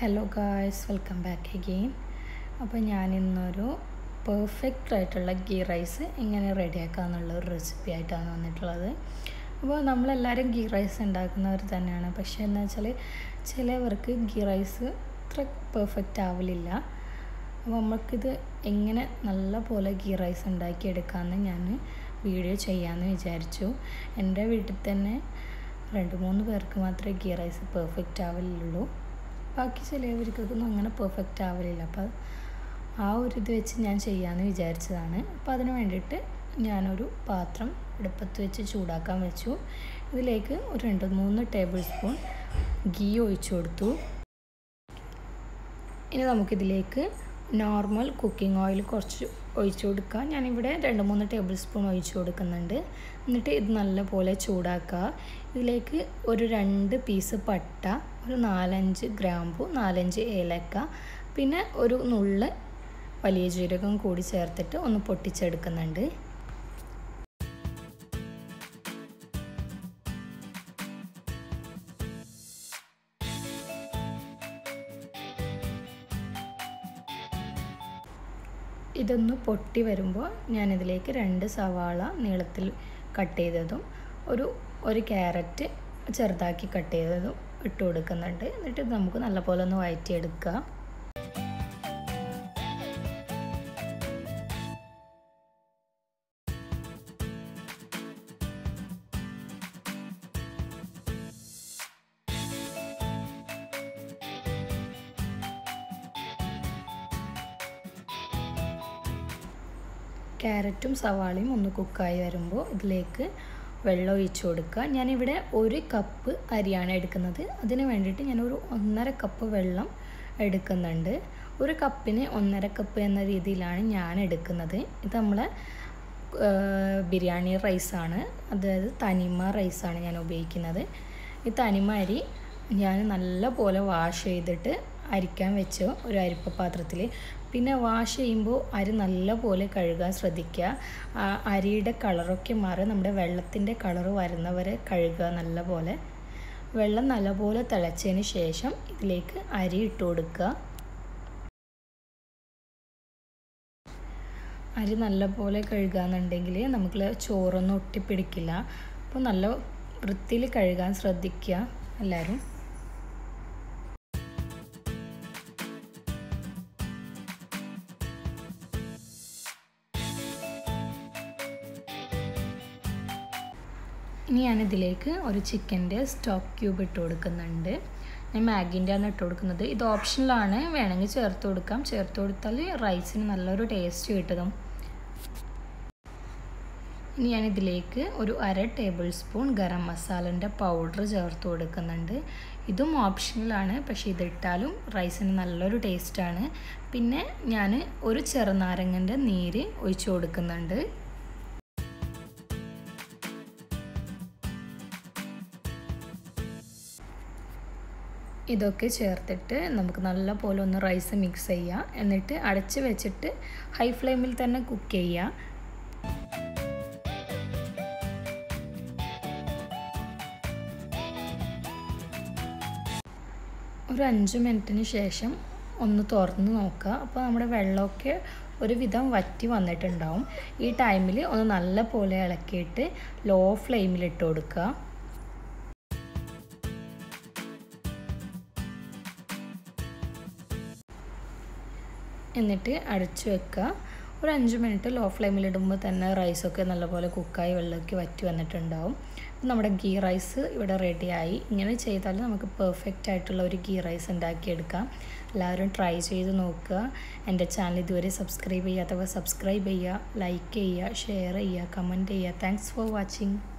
hello guys welcome back again അപ്പോൾ ഞാൻ ഇന്നൊരു പെർഫെക്റ്റ് ആയിട്ടുള്ള ഗീ റൈസ് എങ്ങനെ റെഡിയാക്കുക എന്നുള്ള ഒരു റെസിപ്പി ആയിട്ടാണ് വന്നിട്ടുള്ളത് അപ്പോൾ നമ്മളെല്ലാവരും ഗീ റൈസ് ഉണ്ടാക്കുന്നവർ തന്നെയാണ് പക്ഷേ എന്താ വെച്ചാൽ ചിലവർക്ക് ഗീ റൈസ് അത്ര പെർഫെക്റ്റ് ആവലില്ല അപ്പോൾ നമുക്കിത് എങ്ങനെ നല്ല പോലെ ഗീ റൈസ് ഉണ്ടാക്കിയെടുക്കാമെന്ന് ഞാൻ വീഡിയോ ചെയ്യാമെന്ന് വിചാരിച്ചു എൻ്റെ വീട്ടിൽ തന്നെ രണ്ട് മൂന്ന് പേർക്ക് മാത്രമേ ഗീ റൈസ് പെർഫെക്റ്റ് ആവലുള്ളൂ ബാക്കി ചിലവർക്കൊന്നും അങ്ങനെ പെർഫെക്റ്റ് ആവലില്ല അപ്പോൾ ആ ഒരു ഇത് വെച്ച് ഞാൻ ചെയ്യാമെന്ന് വിചാരിച്ചതാണ് അപ്പോൾ അതിന് വേണ്ടിയിട്ട് ഞാനൊരു പാത്രം അടുപ്പത്ത് വെച്ച് ചൂടാക്കാൻ വെച്ചു ഇതിലേക്ക് ഒരു രണ്ട് മൂന്ന് ടേബിൾ സ്പൂൺ ഗീ ഒഴിച്ചു കൊടുത്തു ഇനി നമുക്കിതിലേക്ക് നോർമൽ കുക്കിംഗ് ഓയിൽ കുറച്ച് ഒഴിച്ചു കൊടുക്കുക ഞാനിവിടെ രണ്ട് മൂന്ന് ടേബിൾ സ്പൂൺ ഒഴിച്ചു കൊടുക്കുന്നുണ്ട് എന്നിട്ട് ഇത് നല്ലപോലെ ചൂടാക്കുക ഇതിലേക്ക് ഒരു രണ്ട് പീസ് പട്ട ഒരു നാലഞ്ച് ഗ്രാമ്പു നാലഞ്ച് ഏലക്ക പിന്നെ ഒരു നുള്ള് വലിയ ജീരകം കൂടി ചേർത്തിട്ട് ഒന്ന് പൊട്ടിച്ചെടുക്കുന്നുണ്ട് ഇതൊന്ന് പൊട്ടി വരുമ്പോൾ ഞാനിതിലേക്ക് രണ്ട് സവാള നീളത്തിൽ കട്ട് ചെയ്തതും ഒരു ഒരു ക്യാരറ്റ് ചെറുതാക്കി കട്ട് ചെയ്തതും ഇട്ട് കൊടുക്കുന്നുണ്ട് എന്നിട്ട് നമുക്ക് നല്ലപോലെ ഒന്ന് വഴറ്റിയെടുക്കുക ക്യാരറ്റും സവാളയും ഒന്ന് കുക്കായി വരുമ്പോൾ ഇതിലേക്ക് വെള്ളം ഒഴിച്ചു കൊടുക്കുക ഞാനിവിടെ ഒരു കപ്പ് അരിയാണ് എടുക്കുന്നത് അതിന് വേണ്ടിയിട്ട് ഞാനൊരു ഒന്നര കപ്പ് വെള്ളം എടുക്കുന്നുണ്ട് ഒരു കപ്പിന് ഒന്നര കപ്പ് എന്ന രീതിയിലാണ് ഞാൻ എടുക്കുന്നത് ഇത് നമ്മളെ ബിരിയാണി റൈസാണ് അതായത് തനിമ റൈസാണ് ഞാൻ ഉപയോഗിക്കുന്നത് ഈ തനിമ അരി ഞാൻ നല്ല പോലെ വാഷ് ചെയ്തിട്ട് അരിക്കാൻ വെച്ചു ഒരു അരിപ്പ പാത്രത്തിൽ പിന്നെ വാഷ് ചെയ്യുമ്പോൾ അരി നല്ല പോലെ കഴുകാൻ ശ്രദ്ധിക്കുക അരിയുടെ കളറൊക്കെ മാറി നമ്മുടെ വെള്ളത്തിൻ്റെ കളർ വരുന്നവരെ കഴുകുക നല്ല പോലെ വെള്ളം നല്ലപോലെ തിളച്ചതിന് ശേഷം ഇതിലേക്ക് അരി ഇട്ട് കൊടുക്കുക അരി നല്ലപോലെ കഴുകാന്നുണ്ടെങ്കിൽ നമുക്ക് ചോറൊന്നും ഒട്ടിപ്പിടിക്കില്ല അപ്പോൾ നല്ല വൃത്തിയിൽ കഴുകാൻ ശ്രദ്ധിക്കുക എല്ലാവരും ഇനി ഞാനിതിലേക്ക് ഒരു ചിക്കൻ്റെ സ്റ്റോക്ക് ക്യൂബ് ഇട്ട് കൊടുക്കുന്നുണ്ട് ഞാൻ മാഗിൻ്റെ ആണ് ഇട്ട് കൊടുക്കുന്നത് ഇത് ഓപ്ഷനിലാണ് വേണമെങ്കിൽ ചേർത്ത് കൊടുക്കാം ചേർത്ത് കൊടുത്താൽ റൈസിന് നല്ലൊരു ടേസ്റ്റ് കിട്ടും ഇനി ഞാനിതിലേക്ക് ഒരു അര ടേബിൾ സ്പൂൺ ഗരം മസാലൻ്റെ പൗഡർ ചേർത്ത് കൊടുക്കുന്നുണ്ട് ഇതും ഓപ്ഷണലാണ് പക്ഷേ ഇതിട്ടാലും റൈസിന് നല്ലൊരു ടേസ്റ്റാണ് പിന്നെ ഞാൻ ഒരു ചെറുനാരങ്ങൻ്റെ നീര് ഒഴിച്ചു കൊടുക്കുന്നുണ്ട് ഇതൊക്കെ ചേർത്തിട്ട് നമുക്ക് നല്ല പോലെ ഒന്ന് റൈസ് മിക്സ് ചെയ്യുക എന്നിട്ട് അടച്ച് വെച്ചിട്ട് ഹൈ ഫ്ലെയിമിൽ തന്നെ കുക്ക് ചെയ്യുക ഒരു അഞ്ച് മിനിറ്റിന് ശേഷം ഒന്ന് തുറന്ന് നോക്കുക അപ്പോൾ നമ്മുടെ വെള്ളമൊക്കെ ഒരുവിധം വറ്റി വന്നിട്ടുണ്ടാവും ഈ ടൈമിൽ ഒന്ന് നല്ല പോലെ ഇളക്കിയിട്ട് ലോ ഫ്ലെയിമിൽ ഇട്ട് കൊടുക്കുക എന്നിട്ട് അടച്ചു വെക്കുക ഒരു അഞ്ച് മിനിറ്റ് ലോ ഫ്ലെയിമിൽ ഇടുമ്പോൾ തന്നെ റൈസൊക്കെ നല്ലപോലെ കുക്കായി വെള്ളമൊക്കെ വറ്റി വന്നിട്ടുണ്ടാവും നമ്മുടെ ഗീ റൈസ് ഇവിടെ റെഡിയായി ഇങ്ങനെ ചെയ്താൽ നമുക്ക് പെർഫെക്റ്റ് ആയിട്ടുള്ള ഒരു ഗീ റൈസ് ഉണ്ടാക്കിയെടുക്കാം എല്ലാവരും ട്രൈ ചെയ്ത് നോക്കുക എൻ്റെ ചാനൽ ഇതുവരെ സബ്സ്ക്രൈബ് ചെയ്യാത്തവർ സബ്സ്ക്രൈബ് ചെയ്യുക ലൈക്ക് ചെയ്യുക ഷെയർ ചെയ്യുക കമൻറ്റ് ചെയ്യുക താങ്ക്സ് ഫോർ വാച്ചിങ്